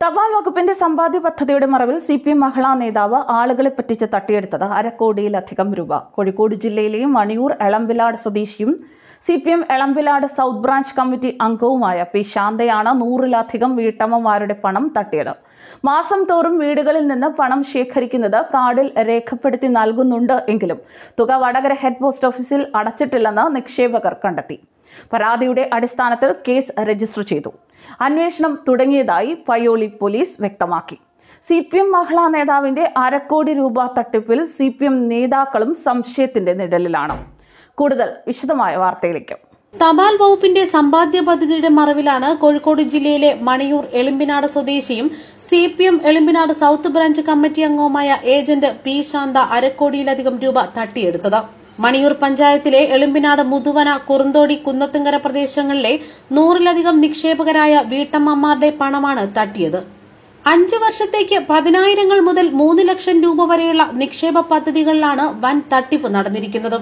തപാൽ വകുപ്പിന്റെ സമ്പാദ്യ പദ്ധതിയുടെ മറവിൽ സി പി എം മഹിളാ നേതാവ് ആളുകളെ പറ്റിച്ച് തട്ടിയെടുത്തത് അരക്കോടിയിലധികം രൂപ കോഴിക്കോട് ജില്ലയിലെ മണിയൂർ എളംവിലാട് സ്വദേശിയും C P M Elamvilad south branch committee അംഗവുമായ പി ശാന്തയാണ് നൂറിലധികം വീട്ടമ്മമാരുടെ പണം തട്ടിയത് മാസം തോറും വീടുകളിൽ നിന്ന് പണം ശേഖരിക്കുന്നത് കാർഡിൽ രേഖപ്പെടുത്തി നൽകുന്നുണ്ട് എങ്കിലും തുക വടകര ഹെഡ് പോസ്റ്റ് ഓഫീസിൽ അടച്ചിട്ടില്ലെന്ന് നിക്ഷേപകർ കണ്ടെത്തി പരാതിയുടെ അടിസ്ഥാനത്തിൽ കേസ് രജിസ്റ്റർ ചെയ്തു അന്വേഷണം തുടങ്ങിയതായി പയ്യോളി പോലീസ് വ്യക്തമാക്കി സി പി എം മഹിളാ നേതാവിന്റെ അരക്കോടി രൂപ തട്ടിപ്പിൽ സി പി എം നേതാക്കളും സംശയത്തിന്റെ നിഴലിലാണ് കൂടുതൽ വിശദമായ വാർത്തയിലേക്ക് തപാൽ വകുപ്പിന്റെ സമ്പാദ്യ പദ്ധതിയുടെ മറവിലാണ് കോഴിക്കോട് ജില്ലയിലെ മണിയൂർ എളിമ്പിനാട് സ്വദേശിയും C P M Elambinad south branch committee അംഗവുമായ ഏജന്റ് പി ശാന്ത അരക്കോടിയിലധികം രൂപ തട്ടിയെടുത്തത് മണിയൂർ പഞ്ചായത്തിലെ എളിമ്പിനാട് മുതുവന കുറുന്തോടി കുന്നത്തുങ്കര പ്രദേശങ്ങളിലെ നൂറിലധികം നിക്ഷേപകരായ വീട്ടമ്മമാരുടെ പണമാണ് തട്ടിയത് അഞ്ചു വർഷത്തേക്ക് പതിനായിരങ്ങൾ മുതൽ മൂന്ന് ലക്ഷം രൂപ വരെയുള്ള നിക്ഷേപ പദ്ധതികളിലാണ് വൻ തട്ടിപ്പ് നടന്നിരിക്കുന്നത്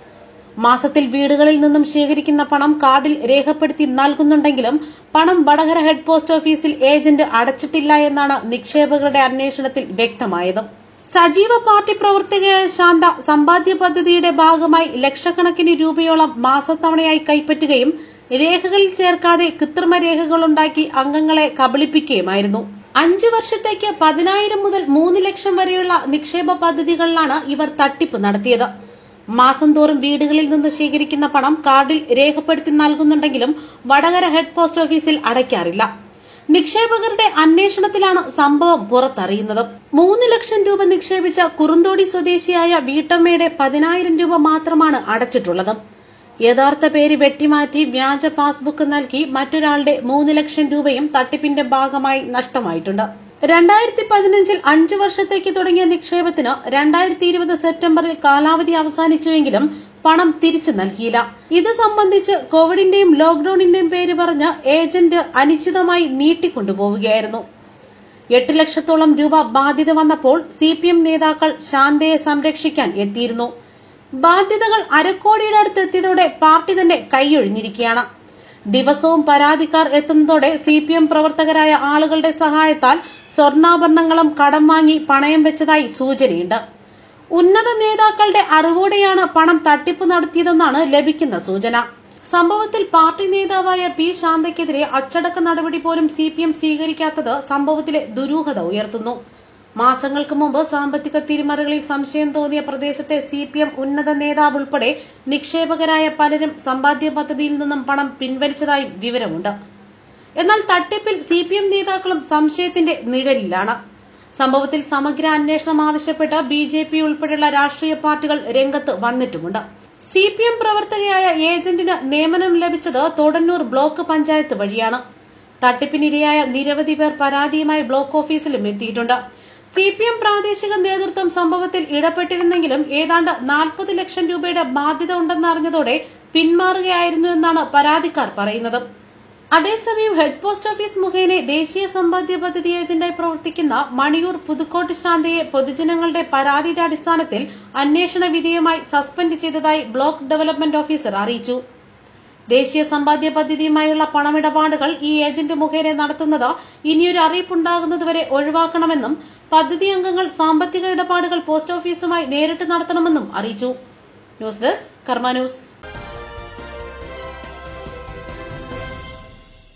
മാസത്തിൽ വീടുകളിൽ നിന്നും ശേഖരിക്കുന്ന പണം കാർഡിൽ രേഖപ്പെടുത്തി നൽകുന്നുണ്ടെങ്കിലും പണം വടകര ഹെഡ് പോസ്റ്റ് ഓഫീസിൽ ഏജന്റ് അടച്ചിട്ടില്ല എന്നാണ് നിക്ഷേപകരുടെ അന്വേഷണത്തിൽ വ്യക്തമായത് സജീവ പാർട്ടി പ്രവർത്തകയായ ശാന്ത സമ്പാദ്യ പദ്ധതിയുടെ ഭാഗമായി ലക്ഷക്കണക്കിന് രൂപയോളം മാസത്തവണയായി കൈപ്പറ്റുകയും രേഖകളിൽ ചേർക്കാതെ കൃത്രിമ രേഖകളുണ്ടാക്കി അംഗങ്ങളെ കബളിപ്പിക്കുകയുമായിരുന്നു അഞ്ചു വർഷത്തേക്ക് പതിനായിരം മുതൽ മൂന്ന് ലക്ഷം വരെയുള്ള നിക്ഷേപ പദ്ധതികളിലാണ് ഇവർ തട്ടിപ്പ് നടത്തിയത് മാസം തോറും വീടുകളിൽ നിന്ന് ശേഖരിക്കുന്ന പണം കാർഡിൽ രേഖപ്പെടുത്തി നൽകുന്നുണ്ടെങ്കിലും വടകര ഹെഡ് പോസ്റ്റ് ഓഫീസിൽ അടയ്ക്കാറില്ല നിക്ഷേപകരുടെ അന്വേഷണത്തിലാണ് സംഭവം പുറത്തറിയുന്നത് മൂന്ന് ലക്ഷം രൂപ നിക്ഷേപിച്ച കുറുന്തോടി സ്വദേശിയായ വീട്ടമ്മയുടെ പതിനായിരം രൂപ മാത്രമാണ് അടച്ചിട്ടുള്ളത് യഥാർത്ഥ പേര് വെട്ടിമാറ്റി വ്യാജ പാസ്ബുക്ക് നൽകി മറ്റൊരാളുടെ മൂന്ന് ലക്ഷം രൂപയും തട്ടിപ്പിന്റെ ഭാഗമായി നഷ്ടമായിട്ടുണ്ട് രണ്ടായിരത്തി പതിനഞ്ചിൽ അഞ്ചു വർഷത്തേക്ക് തുടങ്ങിയ നിക്ഷേപത്തിന് രണ്ടായിരത്തി ഇരുപത് സെപ്റ്റംബറിൽ കാലാവധി അവസാനിച്ചുവെങ്കിലും പണം തിരിച്ചു നൽകിയില്ല ഇത് സംബന്ധിച്ച് കോവിഡിന്റെയും ലോക്ഡൌണിന്റെയും പേര് പറഞ്ഞ് ഏജന്റ് അനിശ്ചിതമായി നീട്ടിക്കൊണ്ടുപോവുകയായിരുന്നു എട്ട് ലക്ഷത്തോളം രൂപ ബാധ്യത വന്നപ്പോൾ സി പി എം നേതാക്കൾ ശാന്തയെ സംരക്ഷിക്കാൻ എത്തിയിരുന്നു ബാധ്യതകൾ അരക്കോടിയുടെ അടുത്ത് എത്തിയതോടെ പാർട്ടി തന്നെ കൈയൊഴിഞ്ഞിരിക്കുകയാണ് ദിവസവും പരാതിക്കാർ എത്തുന്നതോടെ സി പി എം പ്രവർത്തകരായ ആളുകളുടെ സഹായത്താൽ സ്വർണ്ണാഭരണങ്ങളും കടം വാങ്ങി പണയം വെച്ചതായി സൂചനയുണ്ട് ഉന്നത നേതാക്കളുടെ അറിവോടെയാണ് പണം തട്ടിപ്പ് നടത്തിയതെന്നാണ് ലഭിക്കുന്ന സൂചന സംഭവത്തിൽ പാർട്ടി നേതാവായ പി ശാന്തയ്ക്കെതിരെ അച്ചടക്ക നടപടി പോലും സി പി എം സ്വീകരിക്കാത്തത് സംഭവത്തിലെ ദുരൂഹത ഉയർത്തുന്നു മാസങ്ങൾക്ക് മുമ്പ് സാമ്പത്തിക തിരിമറികളിൽ സംശയം തോന്നിയ പ്രദേശത്തെ സി പി എം ഉന്നത നേതാവ് ഉൾപ്പെടെ നിക്ഷേപകരായ പലരും സമ്പാദ്യ പദ്ധതിയിൽ നിന്നും പണം പിൻവലിച്ചതായും വിവരമുണ്ട് എന്നാൽ തട്ടിപ്പിൽ സി പി എം നേതാക്കളും സംശയത്തിന്റെ നിഴലിലാണ് സംഭവത്തിൽ സമഗ്ര അന്വേഷണം ആവശ്യപ്പെട്ട് ബി ജെ പി ഉൾപ്പെടെയുള്ള രാഷ്ട്രീയ പാർട്ടികൾ രംഗത്ത് വന്നിട്ടുമുണ്ട് സി പി എം പ്രവർത്തകയായ ഏജന്റിന് നിയമനം ലഭിച്ചത് തോടന്നൂർ ബ്ലോക്ക് പഞ്ചായത്ത് വഴിയാണ് തട്ടിപ്പിനിരയായ നിരവധി പേർ പരാതിയുമായി ബ്ലോക്ക് ഓഫീസിലും എത്തിയിട്ടുണ്ട് സി പി എം പ്രാദേശിക നേതൃത്വം സംഭവത്തിൽ ഇടപെട്ടിരുന്നെങ്കിലും ഏതാണ്ട് നാൽപ്പത് ലക്ഷം രൂപയുടെ ബാധ്യത ഉണ്ടെന്നറിഞ്ഞതോടെ പിന്മാറുകയായിരുന്നു എന്നാണ് പരാതിക്കാർ പറയുന്നത് അതേസമയം ഹെഡ് പോസ്റ്റ് ഓഫീസ് മുഖേന ദേശീയ സമ്പാദ്യ പദ്ധതി ഏജന്റായി പ്രവർത്തിക്കുന്ന മണിയൂർ പുതുക്കോട്ട് ശാന്തയെ പൊതുജനങ്ങളുടെ പരാതിയുടെ അടിസ്ഥാനത്തിൽ അന്വേഷണ വിധേയമായി സസ്പെൻഡ് ചെയ്തതായി ബ്ലോക്ക് ഡെവലപ്മെന്റ് ഓഫീസർ അറിയിച്ചു ദേശീയ സമ്പാദ്യ പദ്ധതിയുമായുള്ള പണമിടപാടുകൾ ഈ ഏജന്റ് മുഖേന നടത്തുന്നത് ഇനിയൊരു അറിയിപ്പുണ്ടാകുന്നതുവരെ ഒഴിവാക്കണമെന്നും പദ്ധതി അംഗങ്ങൾ സാമ്പത്തിക ഇടപാടുകൾ പോസ്റ്റ് ഓഫീസുമായി നേരിട്ട് നടത്തണമെന്നും അറിയിച്ചു ന്യൂസ് ഡെസ്ക് കർമ്മ ന്യൂസ്